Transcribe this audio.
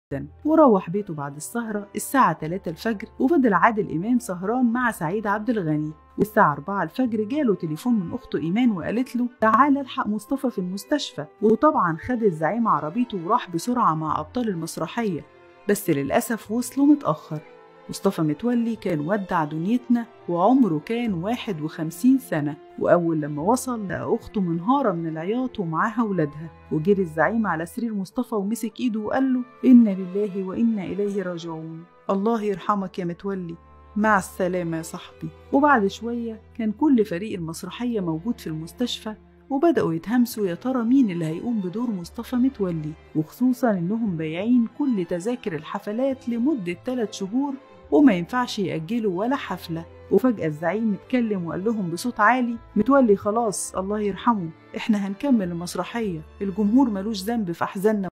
وروح بيته بعد السهرة الساعة 3 الفجر وفضل عادل إمام سهران مع سعيد عبد الغني والساعة 4 الفجر جاله تليفون من أخته إيمان وقالت له تعالى الحق مصطفى في المستشفى وطبعا خد الزعيم عربيته وراح بسرعة مع أبطال المسرحية بس للأسف وصلوا متأخر مصطفى متولي كان ودع دنيتنا وعمره كان 51 سنة وأول لما وصل لقى أخته منهارة من العياط ومعاها ولادها وجري الزعيم على سرير مصطفى ومسك إيده وقال له إنا لله وإنا إليه راجعون الله يرحمك يا متولي مع السلامة يا صاحبي وبعد شوية كان كل فريق المسرحية موجود في المستشفى وبدأوا يتهمسوا يا ترى مين اللي هيقوم بدور مصطفى متولي وخصوصا إنهم بايعين كل تذاكر الحفلات لمدة 3 شهور وما ينفعش يأجلوا ولا حفلة وفجأة الزعيم اتكلم وقال لهم بصوت عالي متولي خلاص الله يرحمه احنا هنكمل المسرحية الجمهور ملوش ذنب في أحزاننا